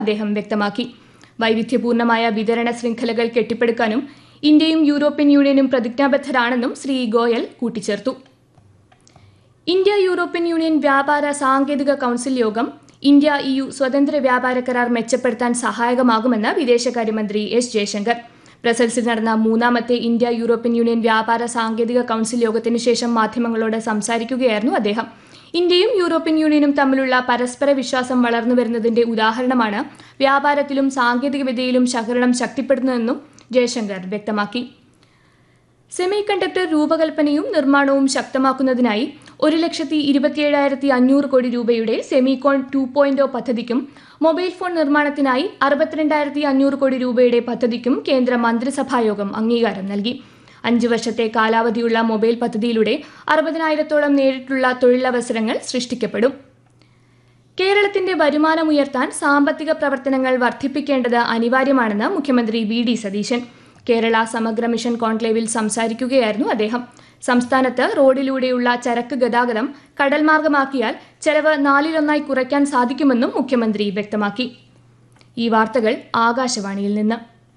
അദ്ദേഹം വ്യക്തമാക്കി വൈവിധ്യപൂർണമായ വിതരണ ശൃംഖലകൾ കെട്ടിപ്പടുക്കാനും ഇന്ത്യയും യൂറോപ്യൻ യൂണിയനും പ്രതിജ്ഞാബദ്ധരാണെന്നും ശ്രീ ഗോയൽ കൂട്ടിച്ചേർത്തു ഇന്ത്യ യൂറോപ്യൻ യൂണിയൻ വ്യാപാര സാങ്കേതിക കൌൺസിൽ യോഗം ഇന്ത്യ ഇയു സ്വതന്ത്ര വ്യാപാര കരാർ മെച്ചപ്പെടുത്താൻ സഹായകമാകുമെന്ന് വിദേശകാര്യമന്ത്രി എസ് ജയശങ്കർ ബ്രസൽസിൽ നടന്ന മൂന്നാമത്തെ ഇന്ത്യ യൂറോപ്യൻ യൂണിയൻ വ്യാപാര സാങ്കേതിക കൌൺസിൽ യോഗത്തിനു ശേഷം മാധ്യമങ്ങളോട് സംസാരിക്കുകയായിരുന്നു അദ്ദേഹം ഇന്ത്യയും യൂറോപ്യൻ യൂണിയനും തമ്മിലുള്ള പരസ്പര വിശ്വാസം വളർന്നു വരുന്നതിന്റെ ഉദാഹരണമാണ് വ്യാപാരത്തിലും സാങ്കേതികവിദ്യയിലും സഹകരണം ശക്തിപ്പെടുന്നതെന്നും ജയശങ്കർ വ്യക്തമാക്കി സെമി കണ്ടക്ടർ രൂപകൽപ്പനയും നിർമ്മാണവും ശക്തമാക്കുന്നതിനായി ഒരു ലക്ഷത്തി ഇരുപത്തിയേഴായിരത്തി അഞ്ഞൂറ് കോടി രൂപയുടെ സെമികോൺ ടു പോയിന്റ് പദ്ധതിക്കും മൊബൈൽ ഫോൺ നിർമ്മാണത്തിനായി അറുപത്തിരണ്ടായിരത്തി അഞ്ഞൂറ് കോടി രൂപയുടെ പദ്ധതിക്കും കേന്ദ്ര മന്ത്രിസഭായോഗം അംഗീകാരം നൽകി അഞ്ച് വർഷത്തെ കാലാവധിയുള്ള മൊബൈൽ പദ്ധതിയിലൂടെ അറുപതിനായിരത്തോളം നേരിട്ടുള്ള തൊഴിലവസരങ്ങൾ സൃഷ്ടിക്കപ്പെടും കേരളത്തിന്റെ വരുമാനം ഉയർത്താൻ സാമ്പത്തിക പ്രവർത്തനങ്ങൾ വർദ്ധിപ്പിക്കേണ്ടത് അനിവാര്യമാണെന്ന് മുഖ്യമന്ത്രി വി ഡി സതീശൻ കേരള സമഗ്ര മിഷൻ കോൺക്ലേവിൽ സംസാരിക്കുകയായിരുന്നു അദ്ദേഹം സംസ്ഥാനത്ത് റോഡിലൂടെയുള്ള ചരക്ക് ഗതാഗതം കടൽ മാർഗമാക്കിയാൽ ചെലവ് നാലിലൊന്നായി കുറയ്ക്കാൻ സാധിക്കുമെന്നും മുഖ്യമന്ത്രി വ്യക്തമാക്കി ഈ വാർത്തകൾ ആകാശവാണിയിൽ നിന്ന്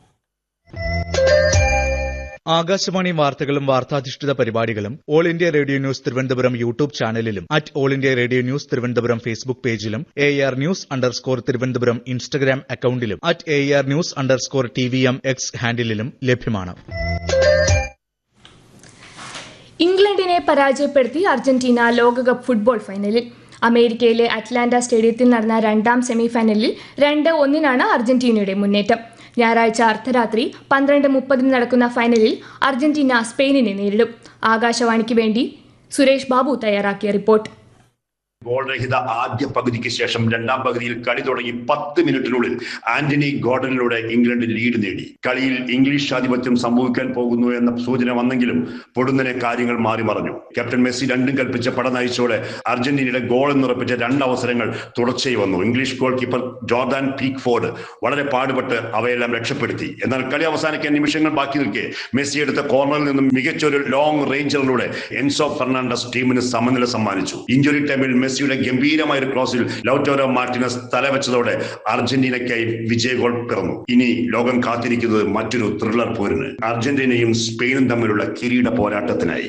ആകാശവാണി വാർത്തകളും വാർത്താധിഷ്ഠിത പരിപാടികളും All India Radio news Thiruvananthapuram YouTube ചാനലിലും at All India Radio news Thiruvananthapuram Facebook പേജിലും A R news underscore Thiruvananthapuram Instagram അക്കൌണ്ടിലും at A R news underscore T V M X ഹാൻഡിലും ലഭ്യമാണ് ഇംഗ്ലണ്ടിനെ പരാജയപ്പെടുത്തി അർജന്റീന ലോകകപ്പ് ഫുട്ബോൾ ഫൈനലിൽ അമേരിക്കയിലെ അറ്റ്ലാന്റ സ്റ്റേഡിയത്തിൽ നടന്ന രണ്ടാം സെമിഫൈനലിൽ രണ്ട് ഒന്നിനാണ് അർജന്റീനയുടെ മുന്നേറ്റം ഞായറാഴ്ച അർദ്ധരാത്രി പന്ത്രണ്ട് മുപ്പതിന് നടക്കുന്ന ഫൈനലിൽ അർജന്റീന സ്പെയിനിനെ നേരിടും ആകാശവാണിക്ക് വേണ്ടി സുരേഷ് ബാബു തയ്യാറാക്കിയ റിപ്പോർട്ട് ഗോൾ രഹിത ആദ്യ പകുതിക്ക് ശേഷം രണ്ടാം പകുതിയിൽ കളി തുടങ്ങി പത്ത് മിനിറ്റിനുള്ളിൽ ആന്റണി ഗോർഡനിലൂടെ ഇംഗ്ലണ്ട് ലീഡ് നേടി കളിയിൽ ഇംഗ്ലീഷ് ആധിപത്യം സംഭവിക്കാൻ പോകുന്നു എന്ന സൂചന വന്നെങ്കിലും പൊടുന്നനെ കാര്യങ്ങൾ മാറി മറഞ്ഞു ക്യാപ്റ്റൻ മെസ്സി രണ്ടും കൽപ്പിച്ച പട നയിച്ചോടെ അർജന്റീനയുടെ ഗോൾ എന്നുറപ്പിച്ച രണ്ട് അവസരങ്ങൾ തുടർച്ചയായി വന്നു English goalkeeper Jordan Pickford വളരെ പാടുപെട്ട് അവയെല്ലാം രക്ഷപ്പെടുത്തി എന്നാൽ കളി അവസാനിക്കാൻ നിമിഷങ്ങൾ ബാക്കി നിൽക്കെ മെസ്സി എടുത്ത കോർണറിൽ നിന്നും മികച്ചൊരു ലോങ് റേഞ്ചറിലൂടെ എൻസോ ഫെർണാണ്ടസ് ടീമിന് സമനില സമ്മാനിച്ചു ഇഞ്ചുറി ടൈമിൽ മെസ്സിയുടെ ഗംഭീരമായ ഒരു ക്രോസിൽ ലൗറ്റോരോ മാർട്ടിനസ് തലവെച്ചതോടെ അർജന്റീനയ്ക്കായി വിജയ ഗോൾ പിറന്നു ഇനി ലോകം കാത്തിരിക്കുന്നത് മറ്റൊരു ത്രില്ലർ പോരിന് അർജന്റീനയും സ്പെയിനും തമ്മിലുള്ള കിരീട പോരാട്ടത്തിനായി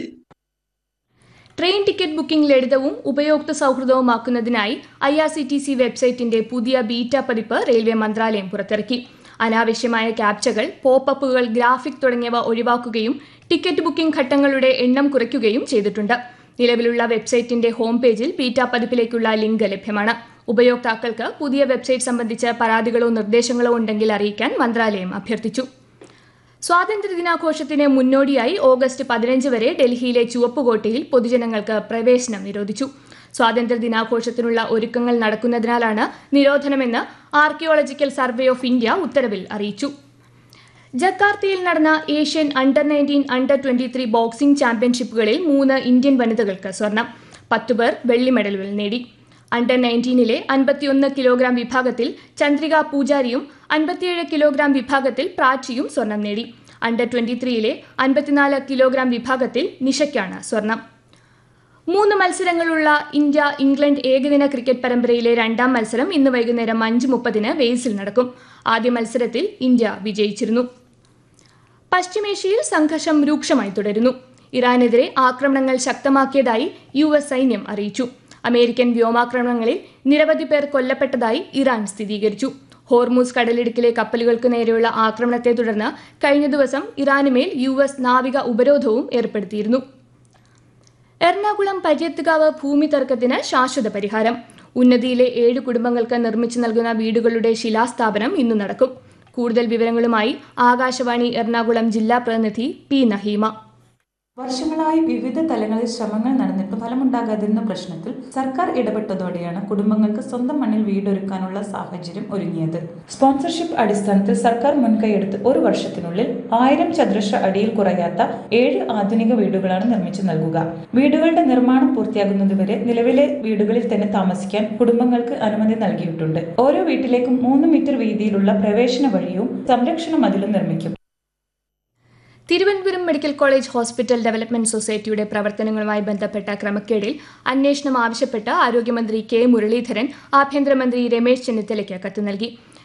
ട്രെയിൻ ടിക്കറ്റ് ബുക്കിംഗ് ലളിതവും ഉപയോക്തൃ സൗഹൃദവുമാക്കുന്നതിനായി I R C T C വെബ്സൈറ്റിന്റെ പുതിയ ബീറ്റ പതിപ്പ് റെയിൽവേ മന്ത്രാലയം പുറത്തിറക്കി അനാവശ്യമായ ക്യാപ്ചകൾ പോപ്പപ്പുകൾ ഗ്രാഫിക് തുടങ്ങിയവ ഒഴിവാക്കുകയും ടിക്കറ്റ് ബുക്കിംഗ് ഘട്ടങ്ങളുടെ എണ്ണം കുറയ്ക്കുകയും ചെയ്തിട്ടുണ്ട് നിലവിലുള്ള വെബ്സൈറ്റിന്റെ ഹോം പേജിൽ ബീറ്റ പതിപ്പിലേക്കുള്ള ലിങ്ക് ലഭ്യമാണ് ഉപയോക്താക്കൾക്ക് പുതിയ വെബ്സൈറ്റ് സംബന്ധിച്ച് പരാതികളോ നിർദ്ദേശങ്ങളോ ഉണ്ടെങ്കിൽ അറിയിക്കാൻ മന്ത്രാലയം അഭ്യർത്ഥിച്ചു സ്വാതന്ത്ര്യദിനാഘോഷത്തിന് മുന്നോടിയായി ഓഗസ്റ്റ് പതിനഞ്ച് വരെ ഡൽഹിയിലെ ചുവപ്പുകോട്ടയിൽ പൊതുജനങ്ങൾക്ക് പ്രവേശനം നിരോധിച്ചു സ്വാതന്ത്ര്യദിനാഘോഷത്തിനുള്ള ഒരുക്കങ്ങൾ നടക്കുന്നതിനാലാണ് നിരോധനമെന്ന് ആർക്കിയോളജിക്കൽ സർവേ ഓഫ് ഇന്ത്യ ഉത്തരവിൽ അറിയിച്ചു ജക്കാർത്തയിൽ നടന്ന Asian under nineteen under twenty three boxing ചാമ്പ്യൻഷിപ്പുകളിൽ മൂന്ന് ഇന്ത്യൻ വനിതകൾക്ക് സ്വർണം പത്ത് പേർ വെള്ളി മെഡലുകൾ നേടി അണ്ടർ നയൻറ്റീനിലെ അൻപത്തിയൊന്ന് കിലോഗ്രാം വിഭാഗത്തിൽ ചന്ദ്രിക പൂജാരിയും അൻപത്തിയേഴ് കിലോഗ്രാം വിഭാഗത്തിൽ പ്രാച്ചിയും സ്വർണം നേടി അണ്ടർ ട്വന്റി ത്രീയിലെ അൻപത്തിനാല് കിലോഗ്രാം വിഭാഗത്തിൽ നിഷയ്ക്കാണ് സ്വർണം മൂന്ന് മത്സരങ്ങളുള്ള ഇന്ത്യ ഇംഗ്ലണ്ട് ഏകദിന ക്രിക്കറ്റ് പരമ്പരയിലെ രണ്ടാം മത്സരം ഇന്ന് വൈകുന്നേരം അഞ്ച് മുപ്പതിന് വെയിൽസിൽ നടക്കും ആദ്യ മത്സരത്തിൽ ഇന്ത്യ വിജയിച്ചിരുന്നു പശ്ചിമേഷ്യയിൽ സംഘർഷം രൂക്ഷമായി തുടരുന്നു ഇറാനെതിരെ ആക്രമണങ്ങൾ ശക്തമാക്കിയതായി യു എസ് സൈന്യം അറിയിച്ചു അമേരിക്കൻ വ്യോമാക്രമണങ്ങളിൽ നിരവധി പേർ കൊല്ലപ്പെട്ടതായി ഇറാൻ സ്ഥിരീകരിച്ചു ഹോർമൂസ് കടലിടുക്കിലെ കപ്പലുകൾക്ക് നേരെയുള്ള ആക്രമണത്തെ തുടർന്ന് കഴിഞ്ഞ ദിവസം ഇറാനുമേൽ യു എസ് നാവിക ഉപരോധവും ഏർപ്പെടുത്തിയിരുന്നു എറണാകുളം പര്യത്തുകാവ് ഭൂമി തർക്കത്തിന് ശാശ്വത പരിഹാരം ഉന്നതിയിലെ ഏഴ് കുടുംബങ്ങൾക്ക് നിർമ്മിച്ചു നൽകുന്ന വീടുകളുടെ ശിലാസ്ഥാപനം ഇന്ന് നടക്കും കൂടുതൽ വിവരങ്ങളുമായി ആകാശവാണി എറണാകുളം ജില്ലാ പ്രതിനിധി പി നഹീമ വർഷങ്ങളായി വിവിധ തലങ്ങളിൽ ശ്രമങ്ങൾ നടന്നിട്ടും ഫലമുണ്ടാകാതിരുന്ന പ്രശ്നത്തിൽ സർക്കാർ ഇടപെട്ടതോടെയാണ് കുടുംബങ്ങൾക്ക് സ്വന്തം മണ്ണിൽ വീടൊരുക്കാനുള്ള സാഹചര്യം ഒരുങ്ങിയത് സ്പോൺസർഷിപ്പ് അടിസ്ഥാനത്തിൽ സർക്കാർ മുൻകൈയെടുത്ത് ഒരു വർഷത്തിനുള്ളിൽ ആയിരം ചതുരശ്ര അടിയിൽ കുറയാത്ത ഏഴ് ആധുനിക വീടുകളാണ് നിർമ്മിച്ചു നൽകുക വീടുകളുടെ നിർമ്മാണം പൂർത്തിയാകുന്നതുവരെ നിലവിലെ വീടുകളിൽ തന്നെ താമസിക്കാൻ കുടുംബങ്ങൾക്ക് അനുമതി നൽകിയിട്ടുണ്ട് ഓരോ വീട്ടിലേക്കും മൂന്ന് മീറ്റർ വീതിയിലുള്ള പ്രവേശന വഴിയും സംരക്ഷണ മതിലും നിർമ്മിക്കും Thiruvananthapuram medical college hospital development സൊസൈറ്റിയുടെ പ്രവർത്തനങ്ങളുമായി ബന്ധപ്പെട്ട ക്രമക്കേടിൽ അന്വേഷണം ആവശ്യപ്പെട്ട് ആരോഗ്യമന്ത്രി കെ മുരളീധരൻ ആഭ്യന്തരമന്ത്രി രമേശ് ചെന്നിത്തലയ്ക്ക് കത്ത് നൽകി